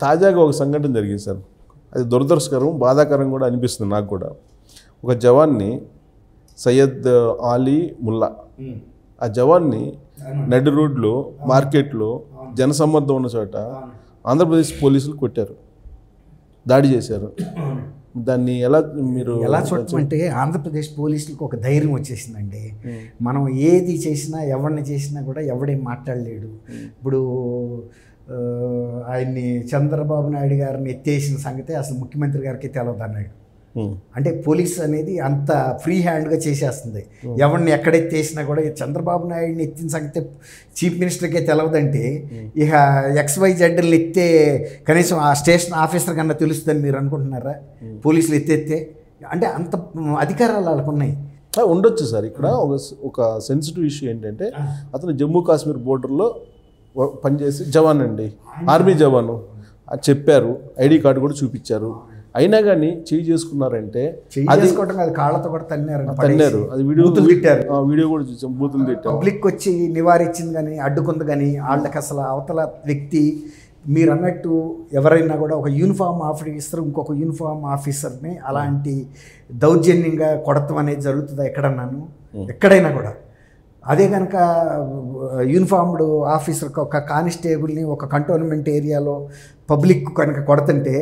తాజాగా ఒక సంఘటన జరిగింది సార్ అది దురదర్శకరం బాధాకరం కూడా అనిపిస్తుంది నాకు కూడా ఒక జవాన్ని సయ్యద్ ఆలీ ముల్లా ఆ జవాన్ని నడి రోడ్లో మార్కెట్లో జనసమ్మర్దం ఉన్న చోట ఆంధ్రప్రదేశ్ పోలీసులు కొట్టారు దాడి చేశారు దాన్ని ఎలా మీరు ఎలా చూడటమంటే ఆంధ్రప్రదేశ్ పోలీసులకు ఒక ధైర్యం వచ్చేసిందండి మనం ఏది చేసినా ఎవరిని చేసినా కూడా ఎవడేం మాట్లాడలేడు ఇప్పుడు ఆ, ఆయన్ని చంద్రబాబు నాయుడు గారిని ఎత్తేసిన సంగతే అసలు ముఖ్యమంత్రి గారికి తెలియదు అన్నాడు ఉమ్, అంటే పోలీస్ అనేది అంత ఫ్రీ హ్యాండ్గా చేసేస్తుంది ఎవరిని ఎక్కడెత్తేసినా కూడా ఈ చంద్రబాబు నాయుడిని ఎత్తిన సంగతి చీఫ్ మినిస్టర్కే తెలవదంటే ఇక ఎక్స్వై జెడ్ని ఎత్తే కనీసం ఆ స్టేషన్ ఆఫీసర్ కన్నా తెలుస్తుందని మీరు అనుకుంటున్నారా పోలీసులు ఎత్తేస్తే అంటే అంత అధికారాలు వాళ్ళకు ఉన్నాయి ఆ, ఉండొచ్చు సార్ ఇక్కడ ఒక ఒక సెన్సిటివ్ ఇష్యూ ఏంటంటే అతను జమ్మూ కాశ్మీర్ బోర్డర్లో వ- పనిచేసి జవాన్ అండి ఆర్మీ జవాను అది చెప్పారు ఐడి కార్డు కూడా చూపించారు అయినా కానీ చేయి చేసుకున్నారంటే చెయ్యి చేసుకోవటం కాదు కాళ్ళతో కూడా తన్నారు తన్నారు అది వీడియో బూతులు తిట్టారు ఆ, వీడియో కూడా చూసాం బూతులు తిట్టాం పబ్లిక్ వచ్చి నివారించింది కానీ అడ్డుకుంది కానీ వాళ్ళకి అసలు అవతల వ్యక్తి మీరు అన్నట్టు ఎవరైనా కూడా ఒక యూనిఫామ్ ఆఫీసర్ ఇంకొక యూనిఫామ్ ఆఫీసర్ని అలాంటి దౌర్జన్యంగా కొడతాం అనేది జరుగుతుందా ఎక్కడన్నాను ఎక్కడైనా కూడా అదే కనుక యూనిఫామ్డ్ ఆఫీసర్ ఒక కానిస్టేబుల్ని ఒక కంటోన్మెంట్ ఏరియాలో పబ్లిక్ కనుక కొడుతుంటే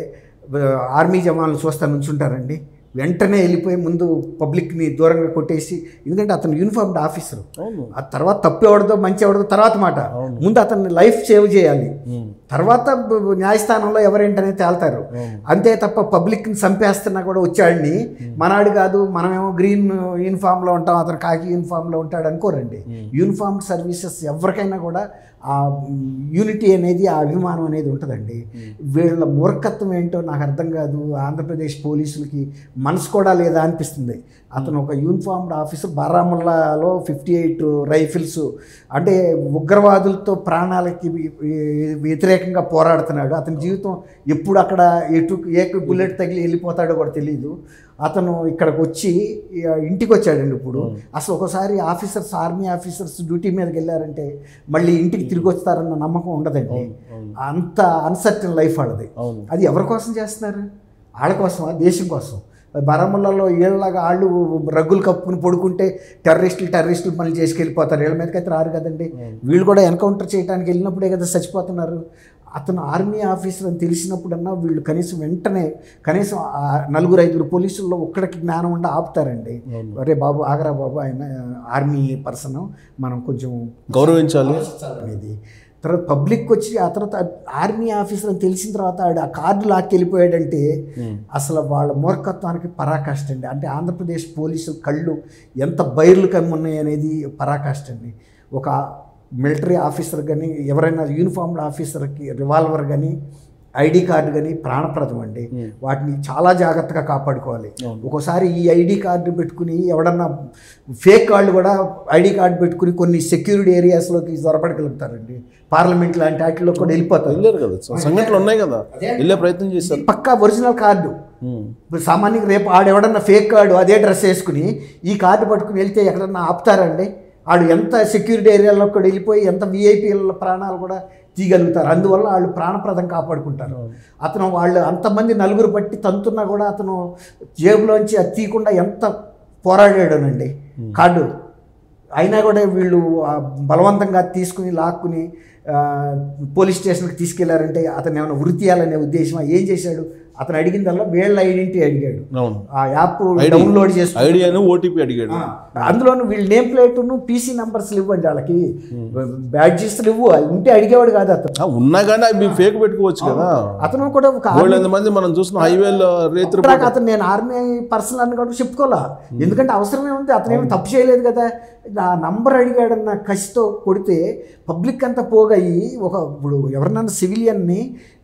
ఆర్మీ జవాన్లు చూస్తా నుంచుంటారండి వెంటనే వెళ్ళిపోయి ముందు పబ్లిక్ని దూరంగా కొట్టేసి ఎందుకంటే అతను యూనిఫామ్డ్ ఆఫీసర్ అవును ఆ తర్వాత తప్పు ఎవడదో మంచి ఎవడదో తర్వాత మాట ముందు అతన్ని లైఫ్ సేవ్ చేయాలి ఉమ్, తర్వాత బ- బ- న్యాయస్థానంలో ఎవరేంటనే తేల్తారు అంతే తప్ప పబ్లిక్ని చంపేస్తున్నా కూడా వచ్చాడిని మనాడు కాదు మనమేమో గ్రీన్ యూనిఫామ్లో ఉంటాం అతను కాకి యూనిఫామ్లో ఉంటాడు అనుకోరండి యూనిఫామ్ సర్వీసెస్ ఎవరికైనా కూడా ఆ యూనిటీ అనేది ఆ అభిమానం అనేది ఉంటుందండి వీళ్ళ మూర్ఖత్వం ఏంటో నాకు అర్థం కాదు ఆంధ్రప్రదేశ్ పోలీసులకి మనసు కూడా లేదా అనిపిస్తుంది అతను ఒక యూనిఫామ్డ్ ఆఫీసర్ బారాముల్లాలో ఫిఫ్టీ ఎయిట్ రైఫిల్స్ అంటే ఉగ్రవాదులతో ప్రాణాలకి వి- వి- వ్యతిరేకంగా పోరాడుతున్నాడు అతని జీవితం ఎప్పుడు అక్కడ ఎటు ఏ బుల్లెట్ తగిలి వెళ్ళిపోతాడో కూడా తెలియదు అతను ఇక్కడికి వచ్చి ఇక ఇంటికి వచ్చాడండి ఇప్పుడు అసలు ఒకసారి ఆఫీసర్స్ ఆర్మీ ఆఫీసర్స్ డ్యూటీ మీదకి వెళ్ళారంటే మళ్ళీ ఇంటికి తిరిగి వస్తారన్న నమ్మకం ఉండదండి అంత అన్సర్టన్ లైఫ్ వాళ్ళది అవును అది ఎవరి కోసం చేస్తున్నారు వాళ్ళ కోసమా దేశం కోసం బారాముల్లాలో ఏళ్ళలాగా వాళ్ళు రగ్గులు కప్పుకుని పడుకుంటే టెర్రరిస్టులు టెర్రరిస్టులు పనులు చేసుకెళ్ళిపోతారు వీళ్ళ మీదకైతే రారు కదండి వీళ్ళు కూడా ఎన్కౌంటర్ చేయడానికి వెళ్ళినప్పుడే కదా చచ్చిపోతున్నారు అతను ఆర్మీ ఆఫీసర్ అని తెలిసినప్పుడన్నా వీళ్ళు కనీసం వెంటనే కనీసం ఆ నలుగురు ఐదుగురు పోలీసుల్లో ఒక్కడికి జ్ఞానం ఉండి ఆపుతారండి అరే బాబు ఆగరా బాబు ఆయన ఆర్మీ పర్సన్ మనం కొంచెం గౌరవించాలి అనేది తర్వాత పబ్లిక్ వచ్చి ఆ తర్వాత ఆర్మీ ఆఫీసర్ అని తెలిసిన తర్వాత ఆడు ఆ కార్డు లాక్కి వెళ్ళిపోయాడంటే అసలు వాళ్ళ మూర్ఖత్వానికి పరాకాష్ట అండి అంటే ఆంధ్రప్రదేశ్ పోలీసు కళ్ళు ఎంత బైర్లు కమ్మి ఉన్నాయి అనేది పరాకాష్ట అండి ఒక మిలిటరీ ఆఫీసర్ కానీ ఎవరైనా యూనిఫామ్డ్ ఆఫీసర్కి రివాల్వర్ కానీ ఐడి కార్డు కానీ ప్రాణప్రదం అండి వాటిని చాలా జాగ్రత్తగా కాపాడుకోవాలి ఒక్కోసారి ఈ ఐడి కార్డు పెట్టుకుని ఎవడన్నా ఫేక్ కార్డు కూడా ఐడి కార్డు పెట్టుకుని కొన్ని సెక్యూరిటీ ఏరియాస్లోకి దొరపడగలుగుతారండి పార్లమెంట్ లాంటి వాటిలో కూడా వెళ్ళిపోతారు వెళ్ళారు కదా సంఘటనలు ఉన్నాయి కదా వెళ్ళే ప్రయత్నం చేశారు పక్కా ఒరిజినల్ కార్డు ఉమ్, ఇప్పుడు సామాన్యంగా రేపు ఆడెవడన్నా ఫేక్ కార్డు అదే డ్రెస్ వేసుకుని ఈ కార్డు పట్టుకుని వెళ్తే ఎక్కడన్నా ఆపుతారండి ఆడు ఎంత సెక్యూరిటీ ఏరియాలో కూడా వెళ్ళిపోయి ఎంత విఐపీల ప్రాణాలు కూడా తీయగలుగుతారు అందువల్ల వాళ్ళు ప్రాణప్రదం కాపాడుకుంటారు అతను వాళ్ళు అంతమంది నలుగురు పట్టి తంతున్నా కూడా అతను జేబులోంచి అది తీయకుండా ఎంత పోరాడాడనండి కార్డు అయినా కూడా వీళ్ళు ఆ బలవంతంగా తీసుకుని లాక్కుని ఆ, పోలీస్ స్టేషన్కి తీసుకెళ్లారంటే అతను ఏమైనా వృత్తి చేయాలనే ఉద్దేశమా ఏం చేశాడు అతను అడిగిందల్లా వీళ్ళ ఐడెంటిటీ అడిగాడు అవును ఆ యాప్ డౌన్లోడ్ చేసి ఐడియాను ఓటీపీ అడిగాడు అందులోను వీళ్ళ నేమ్ ప్లేటును పీసీ నంబర్స్ ఇవ్వండి వాళ్ళకి బ్యాడ్జెస్ ఇవ్వు అవి ఉంటే అడిగేవాడు కాదు అతను ఆ, ఉన్నా కానీ అవి ఫేక్ పెట్టుకోవచ్చు కదా అతను కూడా ఒక బోల్డ్ మంది మనం చూసిన హైవేలో రేతులు ఇప్పటిదాకా అతను నేను ఆర్మీ పర్సనల్ అని కూడా చెప్పుకోవాలా ఎందుకంటే అవసరమే ఉంది అతను ఏమి తప్పు చేయలేదు కదా ఆ నంబర్ అడిగాడన్న కసితో కొడితే పబ్లిక్ అంతా పోగయి ఒక ఇప్పుడు ఎవరినన్నా సివిలియన్ని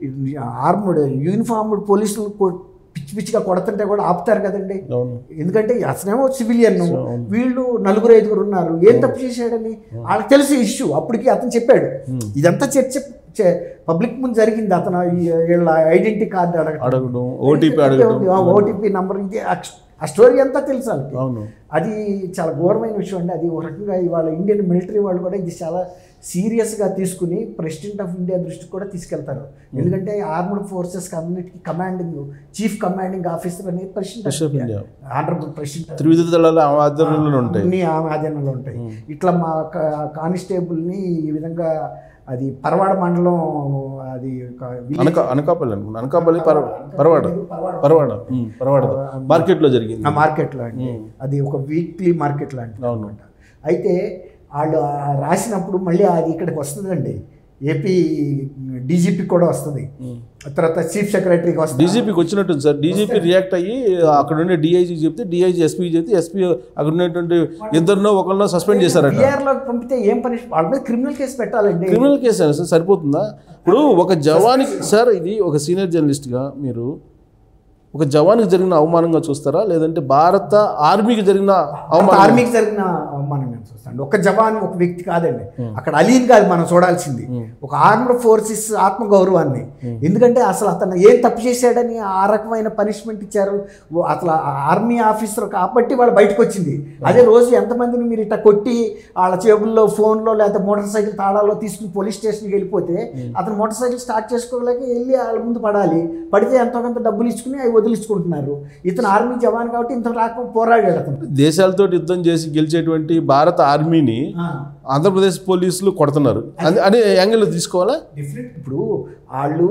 ఆర్మ్డ్ యూనిఫార్మ్డ్ పోలీసులు కొ- పిచ్చి పిచ్చిగా కొడుతుంటే కూడా ఆపుతారు కదండి అవును ఎందుకంటే అతనేమో సివిలియన్ వీళ్ళు నలుగురు ఐదుగురు ఉన్నారు ఏం తప్పు చేశాడని వాళ్ళకి తెలిసి ఇష్యూ అప్పటికి అతను చెప్పాడు ఇదంతా చర్చ పబ్లిక్ ముందు జరిగింది అతను ఈ- వీళ్ళ ఐడెంటిటీ కార్డు అడగడం అడగడం ఓటీపీ అడగడం ఓటీపీ నంబర్ ఇది ఆ- ఆ స్టోరీ అంతా తెలుసు వాళ్ళకి అవును అది చాలా ఘోరమైన విషయం అండి అది ఒక రకంగా ఇవాళ ఇండియన్ మిలిటరీ వాళ్ళు కూడా ఇది చాలా సీరియస్గా తీసుకుని ప్రెసిడెంట్ ఆఫ్ ఇండియా దృష్టికి కూడా తీసుకెళ్తారు ఎందుకంటే ఆర్మ్డ్ ఫోర్సెస్ అన్నిటికీ కమాండింగ్ చీఫ్ కమాండింగ్ ఆఫీసర్ అనేది president President of India. Honourable president త్రివిధ దళాల ఆధ్వర్యంలో ఉంటాయి అన్ని ఆమె ఆధీనంలో ఉంటాయి ఇట్లా మా కా- కానిస్టేబుల్ని ఈ విధంగా అది పరవాడ మండలం అది ఒక విలేజ్ అనక అనకాపల్లి అనుకున్నా అనకాపల్లి పర పరవాడ పరవాడ. పరవాడ ఉమ్, పరవాడ మార్కెట్లో జరిగింది ఆ మార్కెట్లో అండి అది ఒక వీక్లీ మార్కెట్ లాంటిది అవును. అనమాట అయితే వాళ్ళు ఆ రాసినప్పుడు మళ్ళీ అది ఇక్కడికి వస్తుందండి ఏపీ డీజీపీ కూడా వస్తుంది తర్వాత చీఫ్ సెక్రటరీకి వస్తుంది డీజీపీకి వచ్చినట్టుంది సార్ డీజీపీ రియాక్ట్ అయ్యి అక్కడ ఉండే డిఐజీ చెప్తే డిఐజీ ఎస్పీ చెప్తే ఎస్పీ అక్కడ ఉన్నటువంటి ఇద్దరినో ఒకరినో సస్పెండ్ చేశారట బీఆర్లోకి పంపితే ఏం పని వాళ్ళ మీద క్రిమినల్ కేసు పెట్టాలండి క్రిమినల్ కేసు అయినా సార్ సరిపోతుందా ఇప్పుడు ఒక జవానికి సార్ ఇది ఒక సీనియర్ జర్నలిస్ట్గా మీరు ఒక జవానికి జరిగిన అవమానంగా చూస్తారా లేదంటే భారత ఆర్మీకి జరిగిన అవమానం ఆర్మీకి జరిగిన అవమానం నేను చూస్తాను ఒక జవాన్ ఒక వ్యక్తి కాదండి అక్కడ అలీన్ కాదు మనం చూడాల్సింది ఒక ఆర్మ్డ్ ఫోర్సెస్ ఆత్మగౌరవాన్ని ఎందుకంటే అసలు అతను ఏం తప్పు చేశాడని ఆ రకమైన పనిష్మెంట్ ఇచ్చారు ఓ అసలు ఆర్మీ ఆఫీసర్ కాబట్టి వాళ్ళు బయటకు వచ్చింది అదే రోజు ఎంతమందిని మీరు ఇట్లా కొట్టి వాళ్ళ చేబుల్లో ఫోన్లో లేకపోతే మోటార్ సైకిల్ తాళాల్లో తీసుకుని పోలీస్ స్టేషన్కి వెళ్ళిపోతే అతను మోటార్ సైకిల్ స్టార్ట్ చేసుకోలేక వెళ్ళి వాళ్ళ ముందు పడాలి పడితే ఎంతో కొంత డబ్బులు ఇచ్చుకుని అవి వదిలించుకుంటున్నారు ఇతను ఆర్మీ జవాన్ కాబట్టి ఇంత రాక పోరాడాడు అతను దేశాలతో యుద్ధం చేసి గెలిచేటువంటి భారత ఆర్మీని ఆంధ్రప్రదేశ్ పోలీసులు కొడుతున్నారు అది- అనే యాంగిల్ తీసుకోవాలా డిఫరెంట్ ఇప్పుడు వాళ్ళు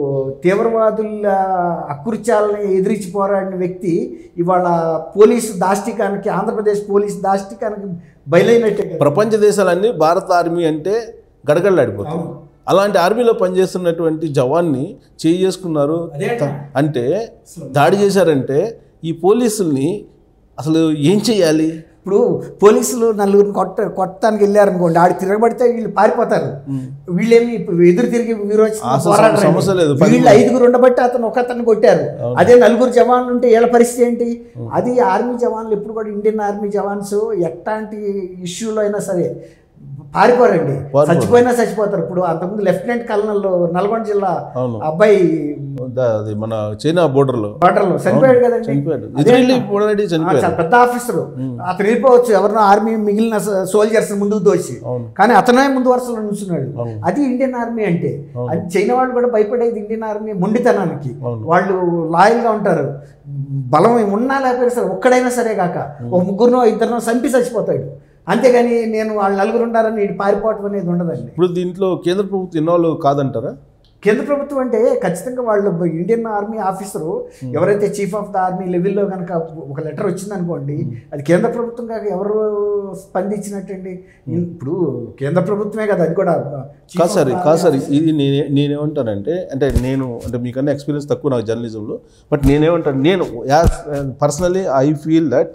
తీవ్రవాదుల అకృత్యాలని ఎదిరించి పోరాడిన వ్యక్తి ఇవాళ పోలీసు దాష్టికానికి ఆంధ్రప్రదేశ్ పోలీసు దాష్టికానికి బయలైనట్టే కదా. ప్రపంచ దేశాలన్నీ భారత ఆర్మీ అంటే గడగడలాడిపోతాయి అలాంటి ఆర్మీలో పనిచేస్తున్నటువంటి జవాన్ని చేయి చేసుకున్నారు త- అంటే దాడి చేశారంటే ఈ పోలీసుల్ని అసలు ఏం చేయాలి ఇప్పుడు పోలీసులు నలుగురిని కొట్ట కొట్టడానికి వెళ్ళారనుకోండి ఆడు తిరగబడితే వీళ్ళు పారిపోతారు వీళ్ళేమి ఇప్పుడు ఎదురు తిరిగి విరోచన అసలు పోరాడరండి. సమస్య లేదు. పది వీళ్ళు ఐదుగురు ఉండబట్టి అతను ఒక అతను కొట్టారు అదే నలుగురు జవాన్లు ఉంటే వీళ్ళ పరిస్థితి ఏంటి అది ఆర్మీ జవాన్లు ఎప్పుడు కూడా ఇండియన్ ఆర్మీ జవాన్స్ ఎట్లాంటి ఇష్యూలో అయినా సరే పారిపోరండి పారిపోరు. చచ్చిపోయినా చచ్చిపోతారు ఇప్పుడు అంతకుముందు లెఫ్టినెంట్ కల్నల్ నల్గొండ జిల్లా అవును అబ్బాయి దా- అది మన చైనా బోర్డర్లో బార్డర్లో చనిపోయాడు కదండి చనిపోయాడు అదే ఎదురెళ్ళి పోరాడి ఆ, చనిపోయాడు చాలా పెద్ద ఆఫీసరు అతను వెళ్ళిపోవచ్చు ఎవరినో ఆర్మీ మిగిలిన సోల్జర్స్ ముందుకు దోచి అవును. కానీ అతనే ముందు వరుసలో నిల్చున్నాడు అది ఇండియన్ ఆర్మీ అంటే అది చైనా వాళ్ళు కూడా భయపడేది ఇండియన్ ఆర్మీ మొండితనానికి అవును. వాళ్ళు లాయల్గా ఉంటారు బలం ఉన్నా లేకపోయినా సరే ఒక్కడైనా సరే కాక ఒక ముగ్గురునో ఇద్దరినో చంపి చచ్చిపోతాడు అంతేగాని నేను వాళ్ళు నలుగురు ఉండాలని వీడు పారిపోవటం అనేది ఉండదండి ఇప్పుడు దీంట్లో కేంద్ర ప్రభుత్వం ఇన్వాల్వ్ కాదంటారా కేంద్ర ప్రభుత్వం అంటే ఖచ్చితంగా వాళ్ళు ఇండియన్ ఆర్మీ ఆఫీసరు ఎవరైతే చీఫ్ ఆఫ్ ద ఆర్మీ లెవెల్లో కనుక ఒక లెటర్ వచ్చిందనుకోండి అది కేంద్ర ప్రభుత్వం కాక ఎవరు స్పందించినట్టండి ఇప్పుడు కేంద్ర ప్రభుత్వమే కదా అది కూడా chief కాదు of సార్ the కాదు సార్ army ఇది నేనే నేనేమంటానంటే అంటే నేను అంటే మీకన్నా ఎక్స్పీరియన్స్ తక్కువ నాకు జర్నలిజంలో బట్ నేనేమంటాను నేను as personally I feel that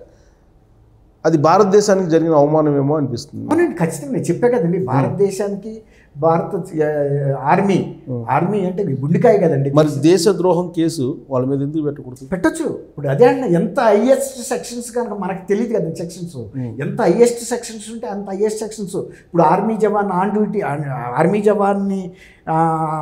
అది భారతదేశానికి జరిగిన అవమానమేమో అనిపిస్తుంది అవునండి ఖచ్చితంగా నేను చెప్పే కదండి భారతదేశానికి భారత ఆ, ఆర్మీ ఆర్మీ అంటే గుండెకాయ కదండి మరి దేశద్రోహం కేసు వాళ్ళ మీద ఎందుకు పెట్టకూడదు పెట్టొచ్చు ఇప్పుడు అదే అన్న ఎంత హైయెస్ట్ సెక్షన్స్ కనుక మనకు తెలియదు కదా సెక్షన్స్ ఎంత హైయెస్ట్ సెక్షన్స్ ఉంటే అంత హైయెస్ట్ సెక్షన్స్ ఇప్పుడు army jawan on duty army జవాన్ని ఆ,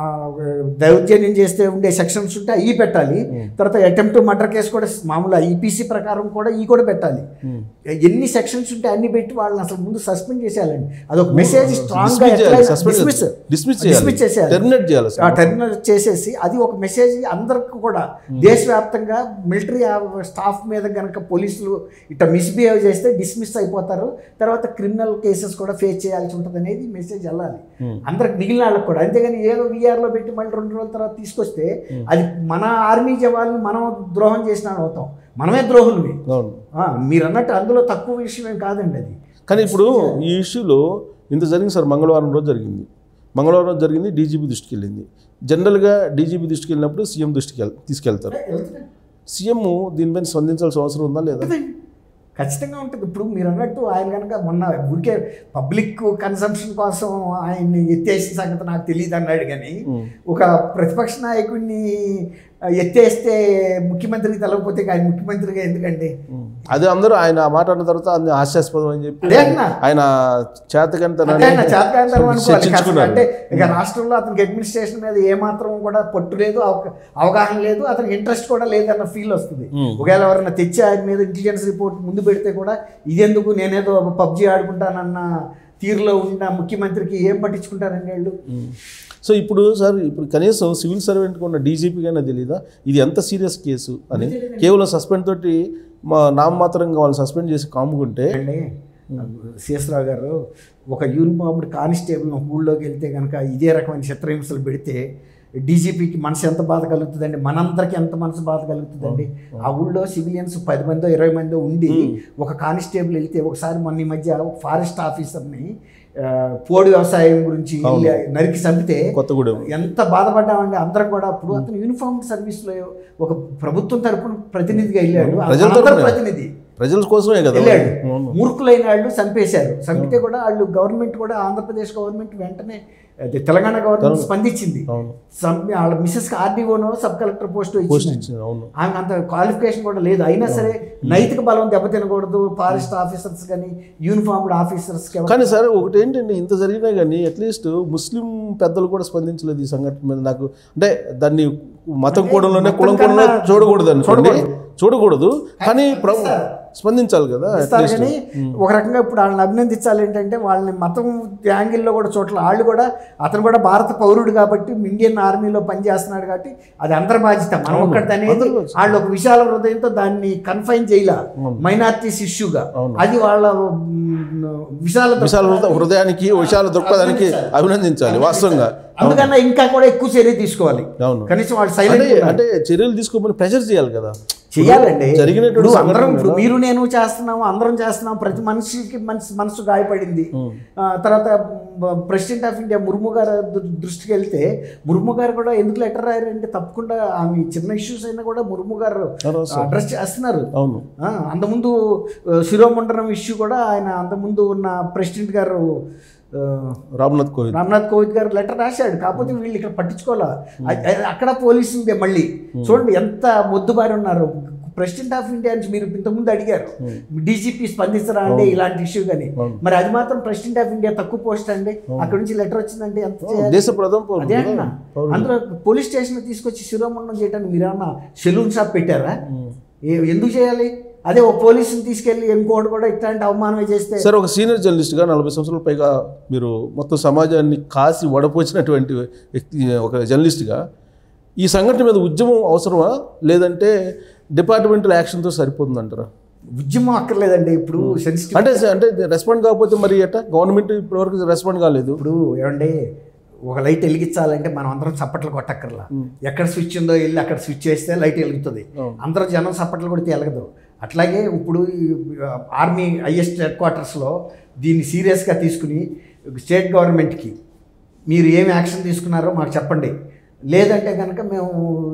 దౌర్జన్యం చేస్తే ఉండే సెక్షన్స్ ఉంటే అవి పెట్టాలి తర్వాత అటెంప్ట్ మర్డర్ కేసు కూడా మామూలు ఈపీసీ ప్రకారం కూడా ఈ కూడా పెట్టాలి ఎన్ని సెక్షన్స్ ఉంటే అన్ని పెట్టి వాళ్ళని అసలు ముందు సస్పెండ్ చేసేయాలండి అదొక మెసేజ్ స్ట్రాంగ్ గా Dismiss చేయాలి, ఎట్లా- suspend dismiss. dismiss Dismiss చేయాలి. చేసేయాలి Terminate చేయాలి సార్. ఆ టెర్మినల్ చేసేసి అది ఒక మెసేజ్ అందరికి కూడా దేశవ్యాప్తంగా మిలిటరీ స్టాఫ్ మీద కనుక పోలీసులు ఇట్లా మిస్బిహేవ్ చేస్తే డిస్మిస్ అయిపోతారు తర్వాత క్రిమినల్ కేసెస్ కూడా ఫేస్ చేయాల్సి ఉంటుంది అనేది మెసేజ్ వెళ్ళాలి అందరికి మిగిలిన వాళ్ళకి కూడా అంతేగాని ఏదో వీఆర్లో పెట్టి మళ్ళీ రెండు రోజుల తర్వాత తీసుకొస్తే అది మన ఆర్మీ జవాన్లు మనం ద్రోహం చేసిన అవుతాం మనమే ద్రోహుల్ని అవును ఆ, మీరు అన్నట్టు అందులో తక్కువ విషయం ఏం కాదండి అది కానీ ఇప్పుడు ఈ ఇష్యూలో ఇంత జరిగింది సార్ మంగళవారం రోజు జరిగింది మంగళవారం రోజు జరిగింది డీజీపీ దృష్టికి వెళ్ళింది జనరల్గా డీజీపీ దృష్టికి వెళ్ళినప్పుడు సీఎం దృష్టికి వెళ్- తీసుకెళ్తారు సీఎం దీనిపైన స్పందించాల్సిన అవసరం ఉందా లేదా ఉంటుందండి. ఖచ్చితంగా ఉంటుంది ఇప్పుడు మీరు అన్నట్టు ఆయన కనుక మొన్న ఊరికే పబ్లిక్ కన్సంప్షన్ కోసం ఆయన్ని ఎత్తేసిన సంగతి నాకు తెలియదు అన్నాడు కానీ ఒక ప్రతిపక్ష నాయకుడిని ఎత్తేస్తే ముఖ్యమంత్రికి తెలవకపోతే ఆయన ముఖ్యమంత్రిగా ఎందుకండి అదే అందరూ ఆయన ఆ మాట అన్న తర్వాత అన్ని హాస్యాస్పదం అని చెప్పి అదే అన్నా. ఆయన అంటే చేతకంతనాన్ని ఆయన చేతకాంతరం అనుకోవాలి కాస్త చర్చించుకున్నారు అంటే ఇక రాష్ట్రంలో అతనికి అడ్మినిస్ట్రేషన్ మీద ఏమాత్రం కూడా పట్టు లేదు అవక- అవగాహన లేదు అతనికి ఇంట్రెస్ట్ కూడా లేదన్న ఫీల్ వస్తుంది Hmm. ఒకవేళ ఎవరైనా తెచ్చి ఆయన మీద ఇంటెలిజెన్స్ రిపోర్ట్ ముందు పెడితే కూడా ఇదెందుకు నేనేదో పబ్జి ఆడుకుంటానన్న తీరులో ఉన్న ముఖ్యమంత్రికి ఏం పట్టించుకుంటారండి వాళ్ళు సో ఇప్పుడు సార్ ఇప్పుడు కనీసం సివిల్ సర్వెంట్కి ఉన్న డీజీపీ కన్నా తెలియదా ఇది ఎంత సీరియస్ కేసు అని కేవలం సస్పెండ్ తోటి మా నామమాత్రంగా వాళ్ళని సస్పెండ్ చేసి కాముకుంటే అండి శేషరావు గారు ఒక యూనిఫామ్డ్ కానిస్టేబుల్ ఊళ్ళోకి వెళ్తే కనుక ఇదే రకమైన చిత్రహింసలు పెడితే డీజీపీకి మనసు ఎంత బాధ కలుగుతుందండి మనందరికీ ఎంత మనసు బాధ కలుగుతుందండి ఆ ఊళ్ళో సివిలియన్స్ పది మందో ఇరవై మందో ఉండి ఒక కానిస్టేబుల్ వెళ్తే ఒకసారి మొన్న ఈ మధ్య ఒక ఫారెస్ట్ ఆఫీసర్ని ఆ, పోడు వ్యవసాయం గురించి నరికి చంపితే కొత్తగూడెం ఎంత బాధపడ్డామండి అందరం కూడా అప్పుడు అతను యూనిఫామ్ సర్వీస్లో ఒక ప్రభుత్వం తరపున ప్రతినిధిగా వెళ్ళాడు ప్రజల మనందరి తరపున. ప్రతినిధి ప్రజల కోసమే కదా వెళ్ళాడు అవును. మూర్ఖులైన వాళ్ళు చంపేశారు చంపితే కూడా వాళ్ళు గవర్నమెంట్ కూడా ఆంధ్రప్రదేశ్ గవర్నమెంట్ వెంటనే అది తెలంగాణ గవర్నమెంట్ స్పందించింది అవును చంపి వాళ్ళ మిస్సెస్కి ఆర్డీఓనో సబ్ కలెక్టర్ పోస్ట్ పోస్ట్ ఇచ్చింది ఇచ్చింది అవును ఆమె అంత క్వాలిఫికేషన్ కూడా లేదు అయినా సరే నైతిక బలం దెబ్బతినకూడదు ఫారెస్ట్ ఆఫీసర్స్ కానీ యూనిఫామ్డ్ ఆఫీసర్స్ కానీ సార్ ఒకటి ఏంటంటే ఇంత జరిగినా కానీ అట్లీస్ట్ ముస్లిం పెద్దలు కూడా స్పందించలేదు ఈ సంఘటన మీద నాకు అంటే దాన్ని మతం కూడంలోనే కులం కూడంలో చూడకూడదు అనుకోండి చూడకూడదు కానీ ప్రభు స్పందించాలి కదా ఇస్తారు అట్లీస్ట్ కానీ ఒక రకంగా ఇప్పుడు వాళ్ళని అభినందించాలి ఏంటంటే వాళ్ళని మతం యాంగిల్లో కూడా చోట్ల వాళ్ళు కూడా అతను కూడా భారత పౌరుడు కాబట్టి ఇండియన్ ఆర్మీలో పనిచేస్తున్నాడు కాబట్టి అది అందరి బాధ్యత మనం ఒక్కటి అనేది అందరి బాధ్యత. వాళ్ళు ఒక విశాల హృదయంతో దాన్ని కన్ఫైన్ చేయాల మైనార్టీస్ ఇష్యూగా అది వాళ్ళ మ్, విశాల విశాల హృద- హృదయానికి విశాల దృక్పథానికి అభినందించాలి వాస్తవంగా అందుకన్నా ఇంకా కూడా ఎక్కువ చర్య తీసుకోవాలి అవును కనీసం వాళ్ళు అంటే సైలెంట్ అంటే చర్యలు తీసుకోమని ప్రెషర్ చేయాలి కదా చేయాలండి జరిగినటువంటి ఇప్పుడు అందరం సంఘటన ఇప్పుడు మీరు నేను చేస్తున్నాము అందరం చేస్తున్నాం ప్రతి మనిషికి మనసు మనసు గాయపడింది ఆ, తర్వాత ప్రెసిడెంట్ ఆఫ్ ఇండియా ముర్ము గారు దృ- దృష్టికి వెళ్తే ముర్ము గారు కూడా ఎందుకు లెటర్ రాయారంటే తప్పకుండా ఆమె చిన్న ఇష్యూస్ అయినా కూడా ముర్ము గారు అవును సార్. అడ్రస్ చేస్తున్నారు అవును ఆ, అంతకుముందు ఆ, శిరోమండలం ఇష్యూ కూడా ఆయన అంతకుముందు ఉన్న ప్రెసిడెంట్ గారు ఆ, రామ్నాథ్ కోవింద్ రామ్నాథ్ కోవింద్ గారు లెటర్ రాశాడు కాకపోతే వీళ్ళు ఇక్కడ పట్టించుకోవాలా అ- అ- అక్కడ పోలీసుందే మళ్ళీ చూడండి ఎంత మొద్దుబారి ఉన్నారు ప్రెసిడెంట్ ఆఫ్ ఇండియా నుంచి మీరు ఇంతకుముందు అడిగారు డీజీపీ స్పందించరా అంటే ఇలాంటి ఇష్యూ కానీ మరి అది మాత్రం ప్రెసిడెంట్ ఆఫ్ ఇండియా తక్కువ పోస్ట్ అండి అక్కడ నుంచి లెటర్ వచ్చిందంటే ఎంత చేయాలి దేశ ప్రథమ పౌరుడు అదే కదా. అన్న అందులో పోలీస్ స్టేషన్ తీసుకొచ్చి శిరోమండలం చేయడానికి మీరేమన్నా సెలూన్ షాప్ పెట్టారా ఏ- ఎందుకు చేయాలి అదే ఒక పోలీసుని తీసుకెళ్ళి ఇంకోటి కూడా ఇట్లాంటి అవమానమే చేస్తే సార్ ఒక సీనియర్ జర్నలిస్ట్గా నలభై సంవత్సరాల పైగా మీరు మొత్తం సమాజాన్ని కాసి వడపోసినటువంటి వ్యక్తి ఒక జర్నలిస్ట్గా ఈ సంఘటన మీద ఉద్యమం అవసరమా లేదంటే డిపార్ట్మెంటల్ యాక్షన్తో సరిపోతుందంటారా ఉద్యమం అక్కర్లేదండి ఇప్పుడు సెన్సిటివ్ అంటే అంటే రెస్పాండ్ కాకపోతే మరి ఎట్టా గవర్నమెంట్ ఇప్పటివరకు రెస్పాండ్ కాలేదు ఇప్పుడు ఏమండి ఒక లైట్ వెలిగించాలంటే మనం అందరం చప్పట్లు కొట్టక్కర్లా ఎక్కడ స్విచ్ ఉందో వెళ్ళి అక్కడ స్విచ్ చేస్తే లైట్ వెలుగుతుంది అందరూ జనం చప్పట్లు కొడితే వెలగదు అట్లాగే ఇప్పుడు ఈ ఆర్మీ హైయెస్ట్ హెడ్ క్వార్టర్స్లో దీన్ని సీరియస్గా తీసుకుని స్టేట్ గవర్నమెంట్కి మీరు ఏమి యాక్షన్ తీసుకున్నారో మాకు చెప్పండి లేదంటే కనుక మేము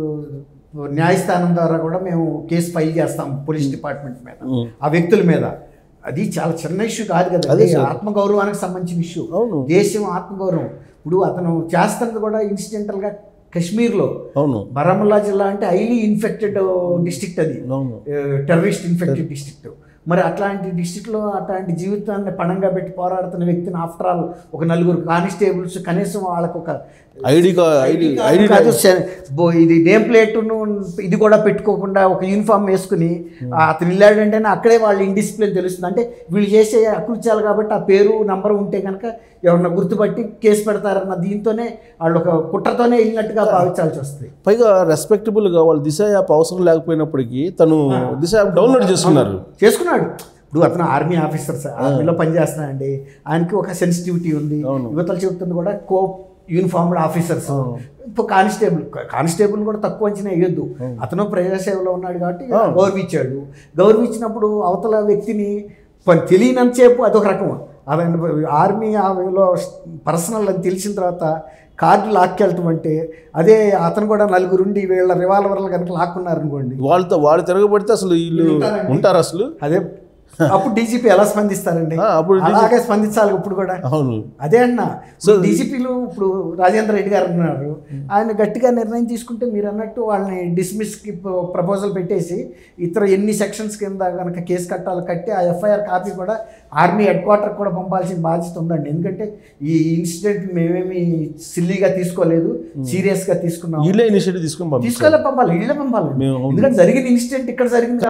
న్యాయస్థానం ద్వారా కూడా మేము కేసు ఫైల్ చేస్తాం పోలీస్ డిపార్ట్మెంట్ మీద ఆ వ్యక్తుల మీద అది చాలా చిన్న ఇష్యూ కాదు కదా అది ఆత్మగౌరవానికి సంబంధించిన ఇష్యూ అవును దేశం ఆత్మగౌరవం ఇప్పుడు అతను చేస్తున్నది కూడా ఇన్సిడెంటల్గా కశ్మీర్లో అవును బరాముల్లా జిల్లా అంటే హైలీ ఇన్ఫెక్టెడ్ డిస్ట్రిక్ట్ అది అవును టెర్రరిస్ట్ ఇన్ఫెక్టెడ్ డిస్ట్రిక్ట్ మరి అట్లాంటి డిస్ట్రిక్ట్లో అట్లాంటి జీవితాన్ని పణంగా పెట్టి పోరాడుతున్న వ్యక్తిని ఆఫ్టర్ ఆల్ ఒక నలుగురు కానిస్టేబుల్స్ కనీసం వాళ్ళకు ఒక ఐడి కా ఐడి ఐడి కాదు సె- బో- ఇది నేమ్ ప్లేట్ను ఇది కూడా పెట్టుకోకుండా ఒక యూనిఫామ్ వేసుకుని ఆ అతను వెళ్ళాడంటే అక్కడే వాళ్ళు ఇండిసిప్లిన్ తెలుస్తుంది అంటే వీళ్ళు చేసే అకృత్యాలు కాబట్టి ఆ పేరు నంబర్ ఉంటే కనుక ఎవరన్నా గుర్తుపట్టి కేసు పెడతారన్న దీంతోనే వాళ్ళు ఒక కుట్రతోనే వెళ్ళినట్టుగా భావించాల్సి వస్తుంది పైగా రెస్పెక్టబుల్గా వాళ్ళు దిశ యాప్ అవసరం లేకపోయినప్పటికీ తను దిశ యాప్ డౌన్లోడ్ చేసుకున్నారు చేసుకున్నాడు ఇప్పుడు అతను ఆర్మీ ఆఫీసర్ సార్ ఆర్మీలో పనిచేస్తున్నాడండి ఆయనకి ఒక సెన్సిటివిటీ ఉంది యువతలు చెబుతుంది కూడా కో యూనిఫార్మ్డ్ ఆఫీసర్స్ ఇప్పుడు కానిస్టేబుల్ కానిస్టేబుల్ కూడా తక్కువ అంచనా వేయొద్దు అతను ప్రజాసేవలో ఉన్నాడు కాబట్టి గౌరవించాడు గౌరవించినప్పుడు అవతల వ్యక్తిని ప- తెలియనంతసేపు అదొక రకం అదండి ఆర్మీ ఆమెలో పర్సనల్ అని తెలిసిన తర్వాత కార్డు లాక్కెళ్ళటం అంటే అదే అతను కూడా నలుగురుండి వీళ్ళ రివాల్వర్లు కనుక లాక్కున్నారనుకోండి వాళ్ళతో వాళ్ళు తిరగబడితే అసలు వీళ్ళు ఉంటారు అసలు అదే అప్పుడు డీజీపీ ఎలా స్పందిస్తారండి ఆ, అప్పుడు అలాగే స్పందించాలి ఇప్పుడు కూడా అవును అదే అన్న సో డీజీపీలు ఇప్పుడు రాజేంద్ర రెడ్డి గారు ఉన్నారు ఆయన గట్టిగా నిర్ణయం తీసుకుంటే మీరు అన్నట్టు వాళ్ళని డిస్మిస్కి ప్రపోజల్ పెట్టేసి ఇతర ఎన్ని సెక్షన్స్ కింద కనుక కేసు కట్టాలి కట్టి ఆ ఎఫ్ఐఆర్ కాపీ కూడా ఆర్మీ హెడ్ క్వార్టర్ కూడా పంపాల్సిన బాధ్యత ఉందండి ఎందుకంటే ఈ ఇన్సిడెంట్ మేమేమి సిల్లీగా తీసుకోలేదు సీరియస్గా తీసుకున్నాం వీళ్ళే ఇనిషియేటివ్ తీసుకొని పంపించారు తీసుకెళ్ళి పంపాలి ఇళ్ళే పంపాలి మేము- ఎందుకంటే జరిగిన ఇన్సిడెంట్ ఇక్కడ జరిగింది